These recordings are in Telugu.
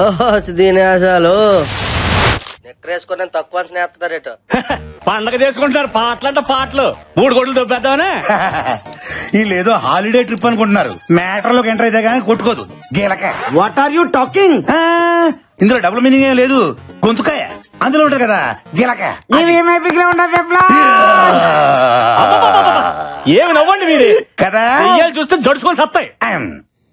ఓహో దీని ఆశాలు నెక్కరేసుకుని తక్కువ స్నేహితుడారేటో పండగ చేసుకుంటున్నారు పాటలంటే పాటలు మూడు గొడ్లు దొబ్బేద్దామనే వీళ్ళేదో హాలిడే ట్రిప్ అనుకుంటున్నారు మ్యాటర్ లోకి ఎంటర్ అయితే కానీ కొట్టుకోదు గీలక వాట్ ఆర్ యూ టాకింగ్ ఆ, ఇందులో డబుల్ మీనింగ్ ఏం లేదు గొంతుకాయ అందులో ఉంటారు కదా గీలక ఏమి నవ్వండి మీది కదా దెయ్యాలు చూస్తే జడుచుకొని సత్తాయి ఆమ్.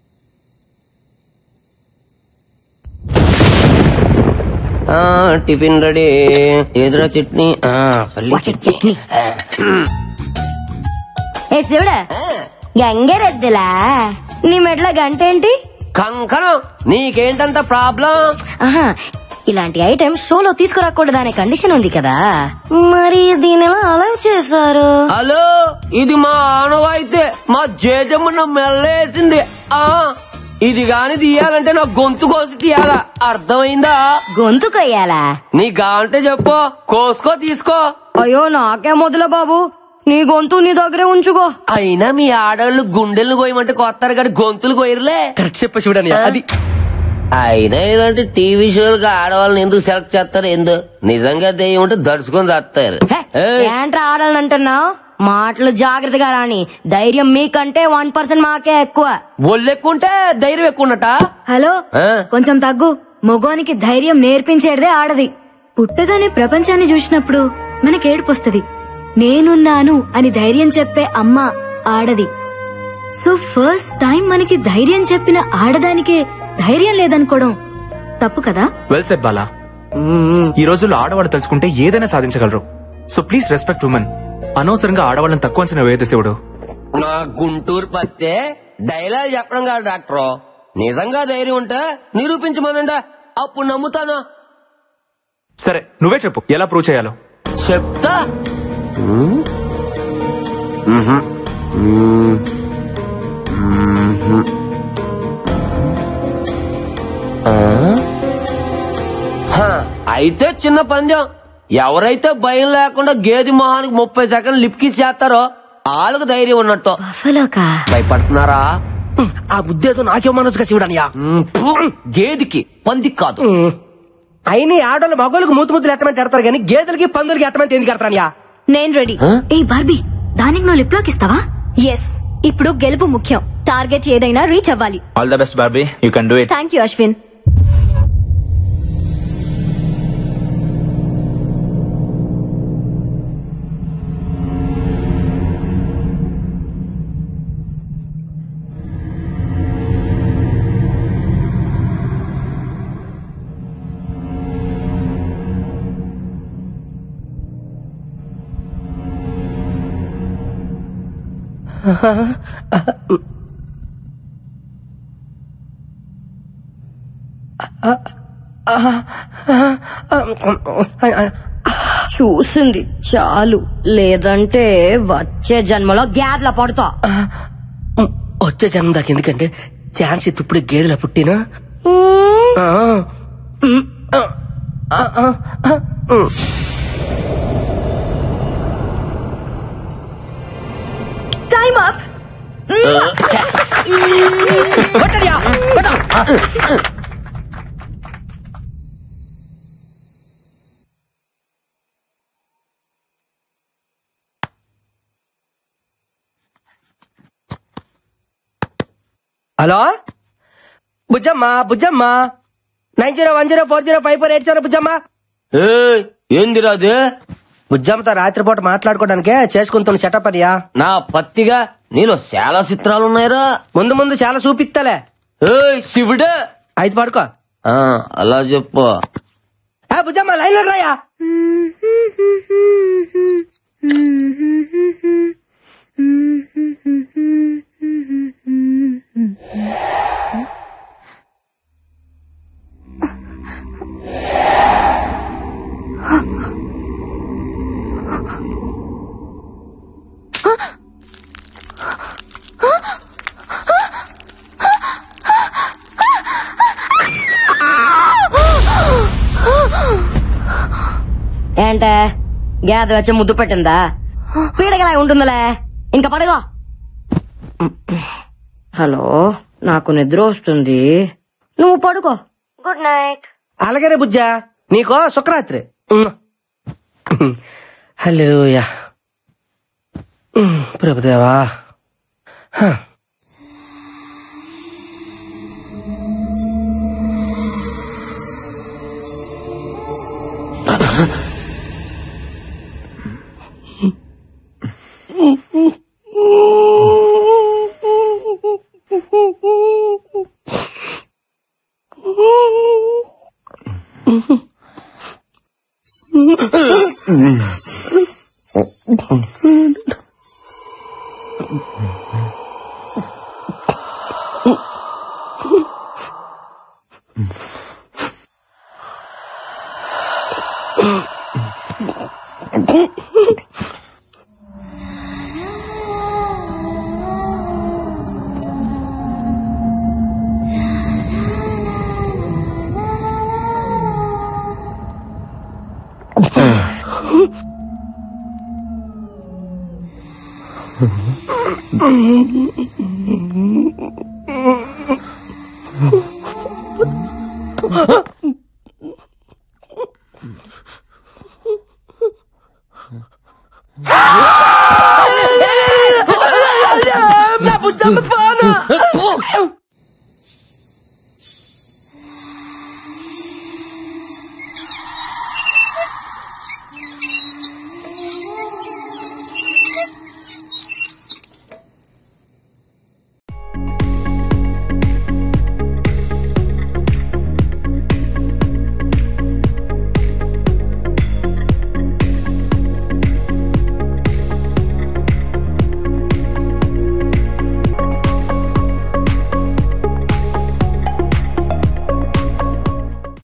ఆ, టిఫిన్ రెడీ ఎదురా చట్నీ ఆ, పల్లి చట్నీ ఏ శివుడా గంగరెద్దులా నీ మెట్ల గంట ఏంటి కంకణం నీకేంటంత ప్రాబ్లం ఆహా ఇలాంటి ఐటమ్ షోలో తీసుకురాకూడదు అనే కండిషన్ ఉంది కదా మరి దీని ఎలా అలౌ చేశారు హలో ఇది మా ఆనవాయితే మా జేజమ్మ నా మెల్లేసింది ఆ ఇది గాని తీయాలంటే నా గొంతు కోసి తీయాలా అర్థమైందా గొంతు కొయ్యాలా నీ గాంటే చెప్పు కోసుకో తీసుకో అయ్యో నాకే మొదల బాబు నీ గొంతు నీ దగ్గరే ఉంచుకో అయినా మీ ఆడవాళ్ళు గుండెలు కోయమంటే కొత్తారు కానీ గొంతులు కోయరులే కరెక్ట్ చెప్ప చూడని అది అయినా ఇలాంటి టీవీ షోలకు ఆడవాళ్ళని ఎందుకు సెలెక్ట్ చేస్తారు ఎందు నిజంగా దెయ్యం ఉంటే దడుచుకొని చేస్తారు హే, ఏంట్రా ఆడాలని అంటున్నావు మాటలు జాగ్రత్తగా రాని ధైర్యం మీకంటే వన్ పర్సెంట్ మాకే ఎక్కువ ఒళ్ళు ఎక్కువ ఉంటే ధైర్యం ఎక్కువ ఉన్నట హలో ఆ? కొంచెం తగ్గు మగోనికి ధైర్యం నేర్పించేదే ఆడది పుట్టగానే ప్రపంచాన్ని చూసినప్పుడు మనకి ఏడుపొస్తది నేనున్నాను అని ధైర్యం చెప్పే అమ్మ ఆడది సో ఫస్ట్ టైం మనకి ధైర్యం చెప్పిన ఆడదానికే ధైర్యం లేదనుకోవడం తప్పు కదా వెల్ సెట్ బాలా ఈ రోజుల్లో ఆడవాళ్ళు తలుచుకుంటే ఏదైనా సాధించగలరు సో ప్లీజ్ రెస్పెక్ట్ ఉమెన్ అనవసరంగా ఆడవాళ్ళని తక్కువ అంచనా వేయదు శివుడు నా గుంటూరు పత్తే డైలాగ్ చెప్పడం కాదు డాక్టర్ నిజంగా ధైర్యం ఉంటే నిరూపించమనండి అప్పుడు నమ్ముతాను సరే నువ్వే చెప్పు ఎలా ప్రూవ్ చేయాలో చెప్తా హ, అయితే చిన్న పందెం ఎవరైతే భయం లేకుండా గేది మొహానికి ముప్పై సెకండ్లు లిప్కిస్ చేస్తారో వాళ్ళకు ధైర్యం ఉన్నట్టు బఫలోకా భయపడుతున్నారా ఆ ముద్దేదో నాకేమనొచ్చుగా శివుడనియా మ్, ఫు, గేదికి పందికి కాదు అయిన ఈ ఆడోళ్ళు మగోళ్ళకి మూతు ముద్దులు ఎట్టమంటే ఎడతారు కానీ గేదెలకి పందులకి ఎట్టమంటే ఎందుకు ఎడతారనియా నేను రెడీ ఏ బార్బీ దానికి నువ్వు లిప్ లాక్ ఇస్తావా ఎస్ ఇప్పుడు గెలుపు ముఖ్యం టార్గెట్ ఏదైనా రీచ్ అవ్వాలి all the best Barbie you can do it thank you Ashwin చూసింది చాలు లేదంటే వచ్చే జన్మలో గ్యాద్ల పడతా వచ్చే జన్మ దాకా ఎందుకంటే ఛాన్స్ ఇప్పుడు గేదెల పుట్టినా ఆ. ఉమ్. ఆ. ఆ, ఆ, ఆ. ఉమ్. టైమ్ అప్ కొట్టడియా, కొట్ట. Hello Bujjamma Bujjamma nine zero one zero four zero five four eight seven Bujjamma ఏయ్, ఏందిరా అది బుజ్జమ్మతో రాత్రిపూట మాట్లాడుకోవడానికే చేసుకుంటున్న సెటప్ అనియా నా పత్తిగా నీలో చాలా చిత్రాలు ఉన్నాయిరా ముందు ముందు చాలా చూపిస్తాలే ఏయ్ శివుడే అయితే పడుకో ఆ, అలా చెప్పు ఆ బుజ్జమ్మ లైన్ లో రాయా ఏంటే గ్యాద్ వచ్చి ముద్దు పెట్టిందా పీడగలా ఉంటుందిలే ఇంకా పడగో హలో నాకు నిద్ర వస్తుంది నువ్వు పడుకో గుడ్ నైట్ అలాగే రే బుజ్జా నీకో శుక్రరాత్రి హల్లెలూయా ప్రభుదేవా హ.